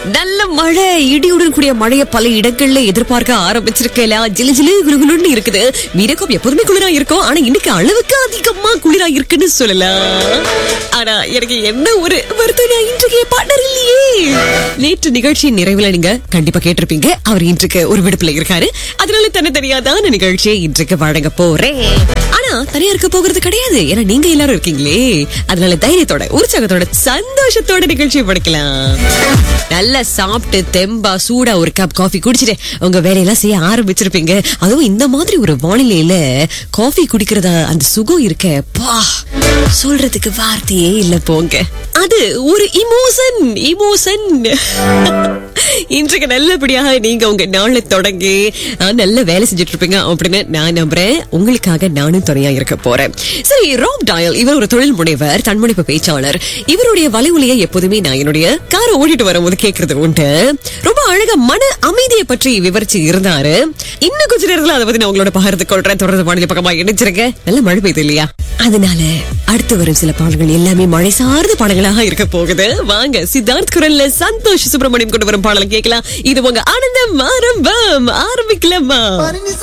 நல்ல மழை இடியுடன் கூடிய மழையை பல இடங்கள்ல எதிர்பார்க்க ஆரம்பிச்சிருக்கலாம் ஜிலு ஜிலு குலுகுலுன்னு இருக்குது மீனக்கம் எப்போதுமே குளிரா இருக்கும் ஆனா இன்னைக்கு அளவுக்கு அதிகமா குளிரா இருக்குன்னு சொல்லலாம் ஆனா எனக்கு என்ன ஒரு வருத்தம் இன்றைக்கு பார்ட்னர் இல்லையே நேற்று நிகழ்ச்சியின் நிறைவுல நீங்க கண்டிப்பா கேட்டிருப்பீங்க அவர் இன்றைக்கு ஒரு விடுப்புல இருக்காரு அதனால தனி தனியாதான நிகழ்ச்சியை இன்றைக்கு வழங்க போறேன் ஆனா தனியா இருக்க போகிறது கிடையாது ஏன்னா நீங்க எல்லாரும் இருக்கீங்களே அதனால தைரியத்தோட உற்சாகத்தோட சந்தோஷத்தோட நிகழ்ச்சியை படிக்கலாம் நல்லா சாப்பிட்டு தெம்பா சூடா ஒரு கப் காஃபி குடிச்சிட்டு உங்க வேலையெல்லாம் செய்ய ஆரம்பிச்சிருப்பீங்க அதுவும் இந்த மாதிரி ஒரு வானிலையில காஃபி குடிக்கிறத அந்த சுகம் இருக்க பா சொல்றதுக்கு வார்த்தையே இல்ல போங்க அது ஒரு இமோஷன் இமோஷன் இன்றைக்கு நல்லபடியாக நீங்க உங்க நாளை தொடங்கி அஹ், நல்ல வேலை செஞ்சுட்டு இருப்பீங்க அப்படின்னு நான் நம்புறேன் உங்களுக்காக நானும் துணையா இருக்க போறேன் சரி ராப் டயல் இவர் ஒரு தொழில் முனைவர் தன்முனைப்பு பேச்சாளர் இவருடைய வலை ஒலியை எப்போதுமே நான் என்னுடைய காரை ஓடிட்டு வரும்போது கேட்கறது உண்டு ரொம்ப அழகா மன அமைதியை பற்றி விவரிச்சு இருந்தாரு இன்னும் கொஞ்ச நேரத்துல அதை பத்தி நான் உங்களோட பகிர்ந்து கொள்றேன் தொடர்ந்து வானிலை பக்கமா இணைச்சிருங்க நல்ல மழை பெய்யுது இல்லையா அதனால அடுத்து வரும் சில பாடல்கள் எல்லாமே மழை சார்ந்த பாடல்களாக இருக்க போகுது வாங்க சித்தார்த் குரல்ல சந்தோஷ் சுப்பிரமணியம் கொண்டு வரும் பாடலை கேட்கலாம் இது உங்க ஆனந்தம் ஆரம்பம் ஆரம்பிக்கலாமா பரிணி